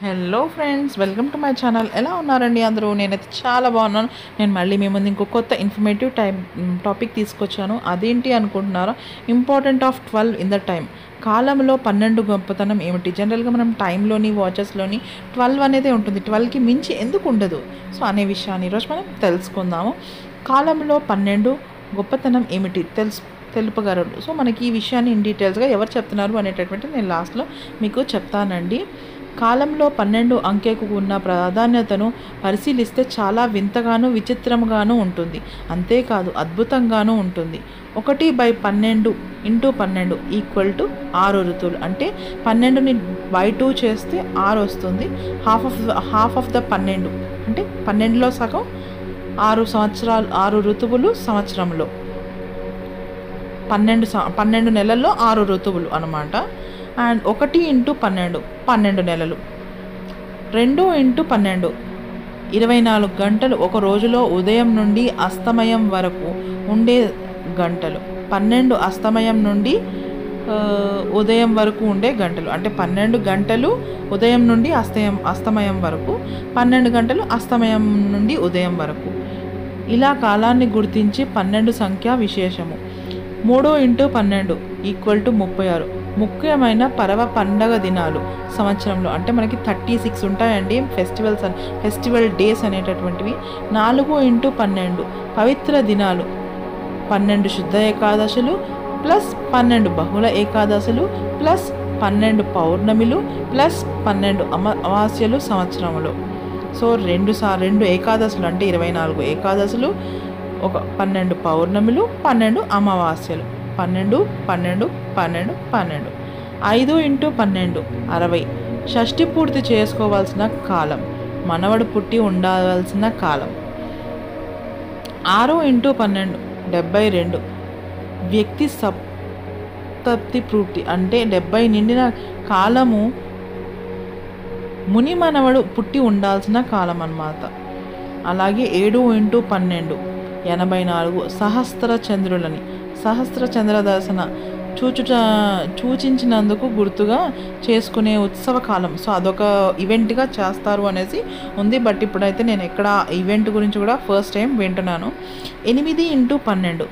hello friends welcome to my channel ఎలా ఉన్నారండి అందరూ నేనైతే చాలా బాగున్నాను నేను మళ్ళీ మీ ముందు ఇంకో కొత్త ఇన్ఫర్మేటివ్ టైం టాపిక్ తీసుకొచ్చాను అదేంటి అనుకుంటున్నారా important of twelve in the time కాలంలో పన్నెండు గొప్పతనం ఏమిటి జనరల్గా మనం టైంలోని వాచెస్లోని ట్వెల్వ్ అనేది ఉంటుంది ట్వెల్వ్కి మించి ఎందుకు ఉండదు సో అనే విషయాన్ని ఈరోజు మనం తెలుసుకుందాము కాలంలో పన్నెండు గొప్పతనం ఏమిటి తెలుసు తెలుపగలరు సో మనకి ఈ విషయాన్ని ఇన్ డీటెయిల్స్గా ఎవరు చెప్తున్నారు అనేటటువంటి నేను లాస్ట్లో మీకు చెప్తానండి కాలంలో పన్నెండు అంకెకు ఉన్న ప్రాధాన్యతను పరిశీలిస్తే చాలా వింతగాను విచిత్రంగాను ఉంటుంది అంతేకాదు అద్భుతంగాను ఉంటుంది ఒకటి బై పన్నెండు ఇంటూ పన్నెండు ఈక్వల్ టు ఆరు ఋతువులు అంటే పన్నెండుని బై టూ చేస్తే ఆరు వస్తుంది half of half of the పన్నెండు అంటే పన్నెండులో సగం ఆరు సంవత్సరాలు ఆరు ఋతువులు సంవత్సరంలో పన్నెండు సం- పన్నెండు నెలల్లో ఆరు ఋతువులు అనమాట అండ్ ఒకటి ఇంటూ పన్నెండు పన్నెండు నెలలు రెండు ఇంటూ పన్నెండు ఇరవై నాలుగు గంటలు ఒక రోజులో ఉదయం నుండి అస్తమయం వరకు ఉండే గంటలు పన్నెండు అస్తమయం నుండి ఆ, ఉదయం వరకు ఉండే గంటలు అంటే పన్నెండు గంటలు ఉదయం నుండి అస్తమయం అస్తమయం వరకు పన్నెండు గంటలు అస్తమయం నుండి ఉదయం వరకు ఇలా కాలాన్ని గుర్తించి పన్నెండు సంఖ్య విశేషము మూడు ఇంటూ పన్నెండు ఈక్వల్ టు ముప్పై ఆరు ముఖ్యమైన పర్వ పండగ దినాలు సంవత్సరంలో అంటే మనకి థర్టీ సిక్స్ ఉంటాయండి ఫెస్టివల్స్ అన్ ఫెస్టివల్ డేస్ అనేటటువంటివి నాలుగు ఇంటూ పన్నెండు పవిత్ర దినాలు పన్నెండు శుద్ధ ఏకాదశులు ప్లస్ పన్నెండు బహుళ ఏకాదశులు ప్లస్ పన్నెండు పౌర్ణమిలు ప్లస్ పన్నెండు అమ అమావాస్యలు సంవత్సరములు సో రెండు సా రెండు ఏకాదశులు అంటే ఇరవై నాలుగు ఏకాదశులు ఒక పన్నెండు పౌర్ణమిలు పన్నెండు అమావాస్యలు పన్నెండు పన్నెండు పన్నెండు పన్నెండు ఐదు ఇంటూ పన్నెండు అరవై షష్ఠి పూర్తి చేసుకోవాల్సిన కాలం మనవడు పుట్టి ఉండాల్సిన కాలం ఆరు ఇంటూ పన్నెండు డెబ్బై రెండు వ్యక్తి సప్తప్తి పూర్తి అంటే డెబ్బై నిండిన కాలము ముని మనవడు పుట్టి ఉండాల్సిన కాలం అన్నమాట అలాగే ఏడు ఇంటూ పన్నెండు ఎనభై నాలుగు సహస్ర చంద్రులని సహస్ర చంద్ర దర్శన చూచుట సూచించినందుకు గుర్తుగా చేసుకునే ఉత్సవ కాలం సో అదొక ఈవెంట్గా చేస్తారు అనేసి ఉంది బట్ ఇప్పుడైతే నేను ఎక్కడ ఈవెంట్ గురించి కూడా ఫస్ట్ టైం వింటున్నాను ఎనిమిది ఇంటూ పన్నెండు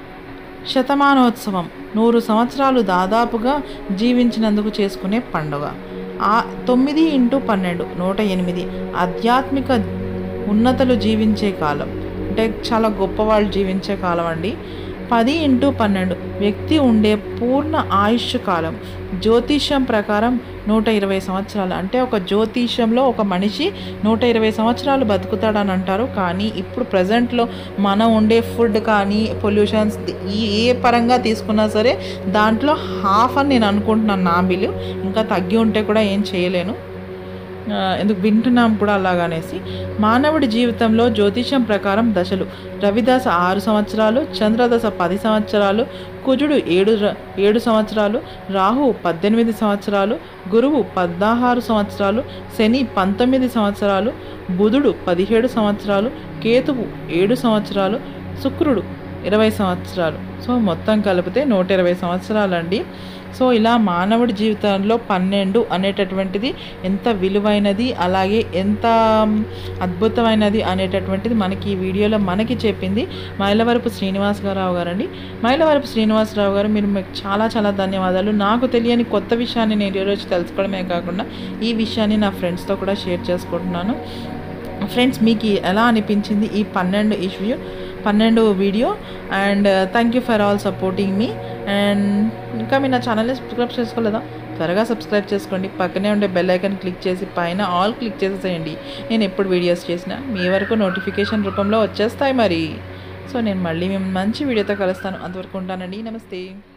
శతమానోత్సవం నూరు సంవత్సరాలు దాదాపుగా జీవించినందుకు చేసుకునే పండుగ ఆ తొమ్మిది ఇంటూ పన్నెండు నూట ఎనిమిది ఆధ్యాత్మిక ఉన్నతలు జీవించే కాలం అంటే చాలా గొప్పవాళ్ళు జీవించే కాలం అండి పది ఇంటూ పన్నెండు వ్యక్తి ఉండే పూర్ణ ఆయుష్ కాలం జ్యోతిష్యం ప్రకారం నూట ఇరవై సంవత్సరాలు అంటే ఒక జ్యోతిష్యంలో ఒక మనిషి నూట ఇరవై సంవత్సరాలు బతుకుతాడని అంటారు కానీ ఇప్పుడు ప్రజెంట్లో మనం ఉండే ఫుడ్ కానీ పొల్యూషన్స్ ఈ ఏ పరంగా తీసుకున్నా సరే దాంట్లో హాఫ్ అని నేను అనుకుంటున్నాను నా బిల్లు ఇంకా తగ్గి ఉంటే కూడా ఏం చేయలేను ఆ, ఎందుకు వింటున్నాం కూడా అలాగనేసి మానవుడి జీవితంలో జ్యోతిషం ప్రకారం దశలు రవిదశ ఆరు సంవత్సరాలు చంద్రదశ పది సంవత్సరాలు కుజుడు ఏడు ర- ఏడు సంవత్సరాలు రాహు పద్దెనిమిది సంవత్సరాలు గురువు పద్నాహారు సంవత్సరాలు శని పంతొమ్మిది సంవత్సరాలు బుధుడు పదిహేడు సంవత్సరాలు కేతువు ఏడు సంవత్సరాలు శుక్రుడు ఇరవై సంవత్సరాలు సో మొత్తం కలిపితే నూట ఇరవై సంవత్సరాలండి సో ఇలా మానవుడి జీవితంలో పన్నెండు అనేటటువంటిది ఎంత విలువైనది అలాగే ఎంత మ్, అద్భుతమైనది అనేటటువంటిది మనకి ఈ వీడియోలో మనకి చెప్పింది మైలవరపు శ్రీనివాస్ గారావు గారండి మైలవరపు శ్రీనివాసరావు గారు మీరు మీకు చాలా చాలా ధన్యవాదాలు నాకు తెలియని కొత్త విషయాన్ని నేను ఈరోజు తెలుసుకోవడమే కాకుండా ఈ విషయాన్ని నా ఫ్రెండ్స్తో కూడా షేర్ చేసుకుంటున్నాను ఫ్రెండ్స్ మీకు ఎలా అనిపించింది ఈ పన్నెండు ఇష్యూ పన్నెండు video and thank you for all supporting మీ అండ్ ఇంకా మీ నా ఛానల్ని సబ్స్క్రైబ్ చేసుకోలేదా త్వరగా సబ్స్క్రైబ్ చేసుకోండి పక్కనే ఉండే బెల్ ఐకాన్ క్లిక్ చేసి పైన ఆల్ క్లిక్ చేసేసేయండి నేను ఎప్పుడు వీడియోస్ చేసినా మీ వరకు నోటిఫికేషన్ రూపంలో వచ్చేస్తాయి మరి సో నేను మళ్ళీ మేము మంచి వీడియోతో కలుస్తాను అంతవరకు ఉంటానండి నమస్తే